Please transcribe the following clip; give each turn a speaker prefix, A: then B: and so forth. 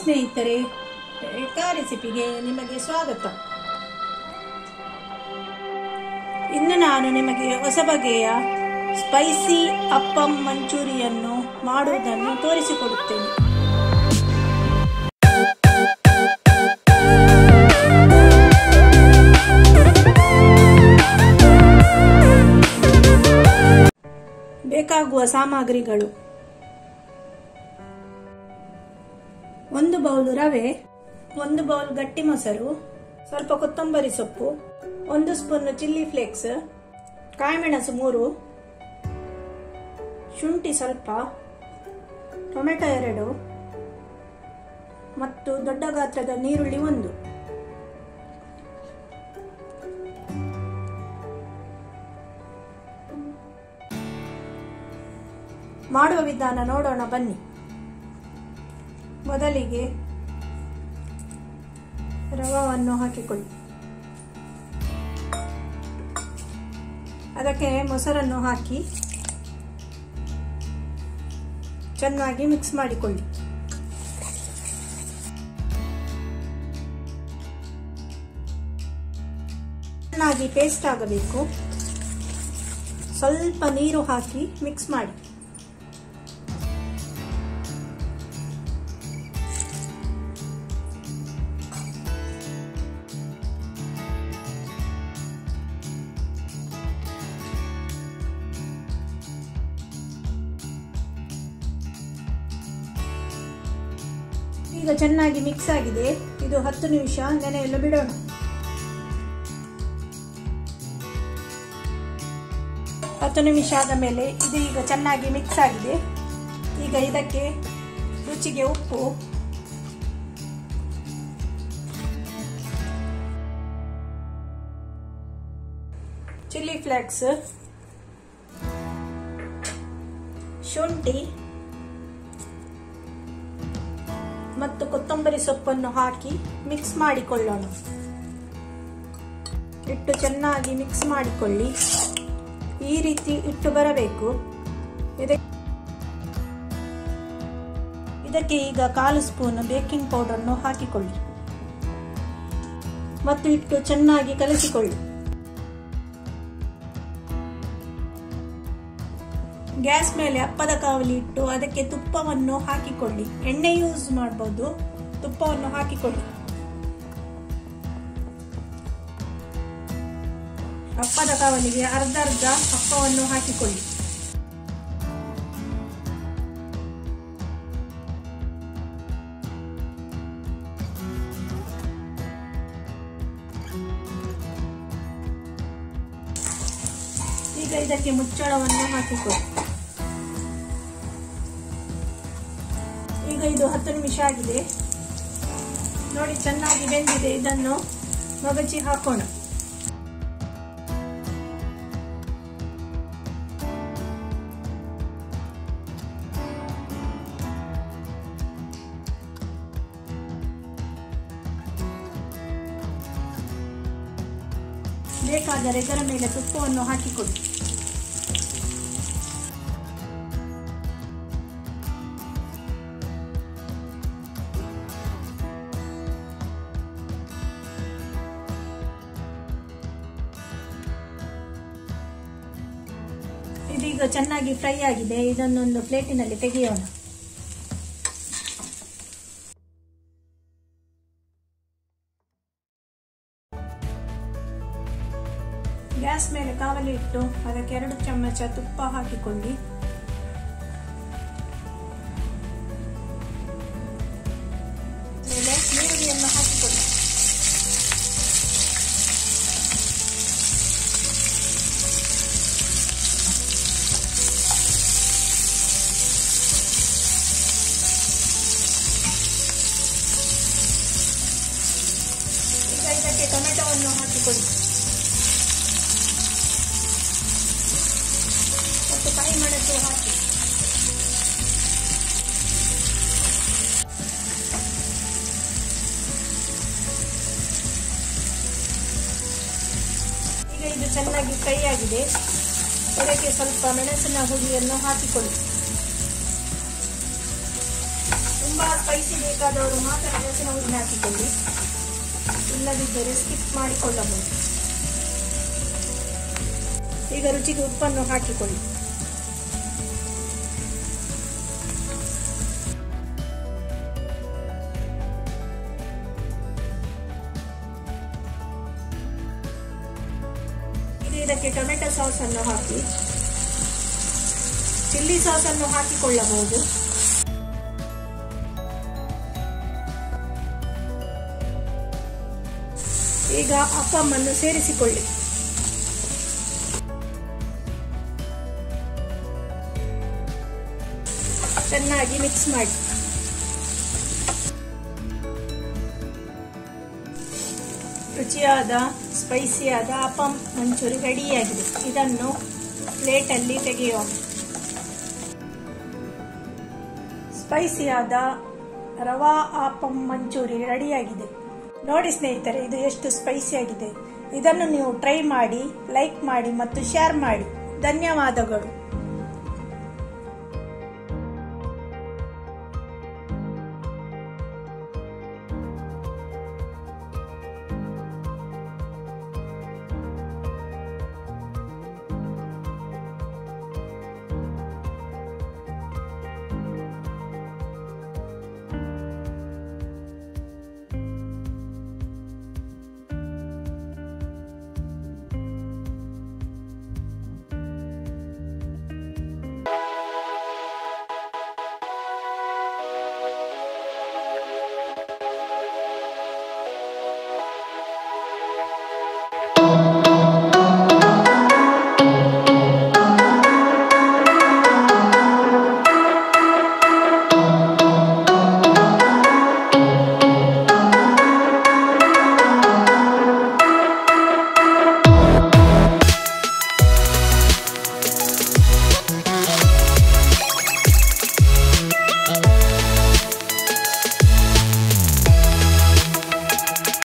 A: ಸ್ನೇಹಿತರೆ ರೇಖಾ ರೆಸಿಪಿಗೆ ನಿಮಗೆ ಸ್ವಾಗತ ಇನ್ನು ನಾನು ನಿಮಗೆ ಹೊಸ ಬಗೆಯ ಸ್ಪೈಸಿ ಅಪ್ಪಂ ಮಂಚೂರಿಯನ್ನು ಮಾಡುವುದನ್ನು ತೋರಿಸಿಕೊಡುತ್ತೇನೆ ಬೇಕಾಗುವ ಸಾಮಗ್ರಿಗಳು ಒಂದು ಬೌಲ್ ರವೆ ಒಂದು ಬೌಲ್ ಗಟ್ಟಿ ಮೊಸರು ಸ್ವಲ್ಪ ಕೊತ್ತಂಬರಿ ಸೊಪ್ಪು ಒಂದು ಸ್ಪೂನ್ ಚಿಲ್ಲಿ ಫ್ಲೇಕ್ಸ್ ಕಾಯಿಮೆಣಸು ಮೂರು ಶುಂಠಿ ಸ್ವಲ್ಪ ಟೊಮೆಟೊ ಎರಡು ಮತ್ತು ದೊಡ್ಡ ಗಾತ್ರದ ನೀರುಳ್ಳಿ ಒಂದು ಮಾಡುವ ವಿಧಾನ ನೋಡೋಣ ಬನ್ನಿ ಮೊದಲಿಗೆ ರವವನ್ನು ಹಾಕಿಕೊಳ್ಳಿ ಅದಕ್ಕೆ ಮೊಸರನ್ನು ಹಾಕಿ ಚೆನ್ನಾಗಿ ಮಿಕ್ಸ್ ಮಾಡಿಕೊಳ್ಳಿ ಚೆನ್ನಾಗಿ ಪೇಸ್ಟ್ ಆಗಬೇಕು ಸ್ವಲ್ಪ ನೀರು ಹಾಕಿ ಮಿಕ್ಸ್ ಮಾಡಿ ಈಗ ಚೆನ್ನಾಗಿ ಮಿಕ್ಸ್ ಆಗಿದೆ ಇದು ಹತ್ತು ನಿಮಿಷ ನೆನೆಯಲು ಬಿಡೋಣ ಹತ್ತು ನಿಮಿಷ ಆದ ಮೇಲೆ ಇದು ಈಗ ಚೆನ್ನಾಗಿ ಮಿಕ್ಸ್ ಆಗಿದೆ ಈಗ ಇದಕ್ಕೆ ರುಚಿಗೆ ಉಪ್ಪು ಚಿಲ್ಲಿ ಫ್ಲೇಕ್ಸ್ ಶುಂಠಿ ಮತ್ತು ಕೊತ್ತಂಬರಿ ಸೊಪ್ಪನ್ನು ಹಾಕಿ ಮಿಕ್ಸ್ ಮಾಡಿಕೊಳ್ಳೋಣ ಇಟ್ಟು ಚೆನ್ನಾಗಿ ಮಿಕ್ಸ್ ಮಾಡಿಕೊಳ್ಳಿ ಈ ರೀತಿ ಇಟ್ಟು ಬರಬೇಕು ಇದಕ್ಕೆ ಈಗ ಕಾಲು ಸ್ಪೂನ್ ಬೇಕಿಂಗ್ ಪೌಡರ್ನು ಹಾಕಿಕೊಳ್ಳಿ ಮತ್ತು ಇಟ್ಟು ಚೆನ್ನಾಗಿ ಕಲಿಸಿಕೊಳ್ಳಿ ಗ್ಯಾಸ್ ಮೇಲೆ ಅಪ್ಪದ ಕಾವಲಿ ಇಟ್ಟು ಅದಕ್ಕೆ ತುಪ್ಪವನ್ನು ಹಾಕಿಕೊಳ್ಳಿ ಎಣ್ಣೆ ಯೂಸ್ ಮಾಡಬಹುದು ತುಪ್ಪವನ್ನು ಹಾಕಿಕೊಳ್ಳಿ ಅಪ್ಪದ ಕಾವಲಿಗೆ ಅರ್ಧ ಅರ್ಧ ಅಪ್ಪವನ್ನು ಹಾಕಿಕೊಳ್ಳಿ ಈಗ ಇದಕ್ಕೆ ಮುಚ್ಚಳವನ್ನು ಹಾಕಿಕೊಳ್ಳಿ ಈಗ ಇದು ಹತ್ತು ನಿಮಿಷ ಆಗಿದೆ ನೋಡಿ ಚೆನ್ನಾಗಿ ಬೆಂದಿದೆ ಇದನ್ನು ಮಗಚಿ ಹಾಕೋಣ ಬೇಕಾದರೆ ಇದರ ಮೇಲೆ ತುಪ್ಪವನ್ನು ಹಾಕಿಕೊಡಿ ಇದೀಗ ಚೆನ್ನಾಗಿ ಫ್ರೈ ಆಗಿದೆ ಇದನ್ನೊಂದು ಪ್ಲೇಟಿನಲ್ಲಿ ತೆಗೆಯೋಣ ಗ್ಯಾಸ್ ಮೇಲೆ ಕಾವಲಿ ಇಟ್ಟು ಅದಕ್ಕೆ ಎರಡು ಚಮಚ ತುಪ್ಪ ಹಾಕಿಕೊಳ್ಳಿ ಮೇಲೆ ಈರುಳ್ಳಿಯನ್ನು ಹಾಕಿಕೊಳ್ಳಿ ಈಗ ಇದಕ್ಕೆ ಟೊಮೆಟೊವನ್ನು ಹಾಕಿಕೊಳ್ಳಿ ಮತ್ತು ಕೈ ಮೆಣಸು ಹಾಕಿ ಈಗ ಇದು ಚೆನ್ನಾಗಿ ಫ್ರೈ ಆಗಿದೆ ಇದಕ್ಕೆ ಸ್ವಲ್ಪ ಮೆಣಸಿನ ಹುಡಿಯನ್ನು ಹಾಕಿಕೊಳ್ಳಿ ತುಂಬ ತುಂಬಾ ಸ್ಪೈಸಿ ಬೇಕಾದವರು ಮಾತ್ರ ಮೆಣಸಿನ ಹುಡಿ ಹಾಕಿಕೊಳ್ಳಿ ಇಲ್ಲದಿದ್ದರೆ ಸ್ಕಿಪ್ ಮಾಡಿಕೊಳ್ಳಬಹುದು ಈಗ ರುಚಿಗೆ ಉಪ್ಪನ್ನು ಹಾಕಿಕೊಳ್ಳಿ ಈಗ ಇದಕ್ಕೆ ಟೊಮೆಟೊ ಸಾಸ್ ಅನ್ನು ಹಾಕಿ ಚಿಲ್ಲಿ ಸಾಸ್ ಅನ್ನು ಹಾಕಿಕೊಳ್ಳಬಹುದು ಈಗ ಅಪ್ಪಮ್ಮನ್ನು ಸೇರಿಸಿಕೊಳ್ಳಿ ಚೆನ್ನಾಗಿ ಮಿಕ್ಸ್ ಮಾಡಿ ರುಚಿಯಾದ ಸ್ಪೈಸಿಯಾದ ಅಪ್ಪಂ ಮಂಚೂರಿ ರೆಡಿಯಾಗಿದೆ ಇದನ್ನು ಪ್ಲೇಟಲ್ಲಿ ತೆಗೆಯೋಣ ಸ್ಪೈಸಿಯಾದ ರವಾ ಆಪಂ ಮಂಚೂರಿ ರೆಡಿಯಾಗಿದೆ ನೋಡಿ ಸ್ನೇಹಿತರೆ ಇದು ಎಷ್ಟು ಸ್ಪೈಸಿ ಆಗಿದೆ ಇದನ್ನು ನೀವು ಟ್ರೈ ಮಾಡಿ ಲೈಕ್ ಮಾಡಿ ಮತ್ತು ಶೇರ್ ಮಾಡಿ ಧನ್ಯವಾದಗಳು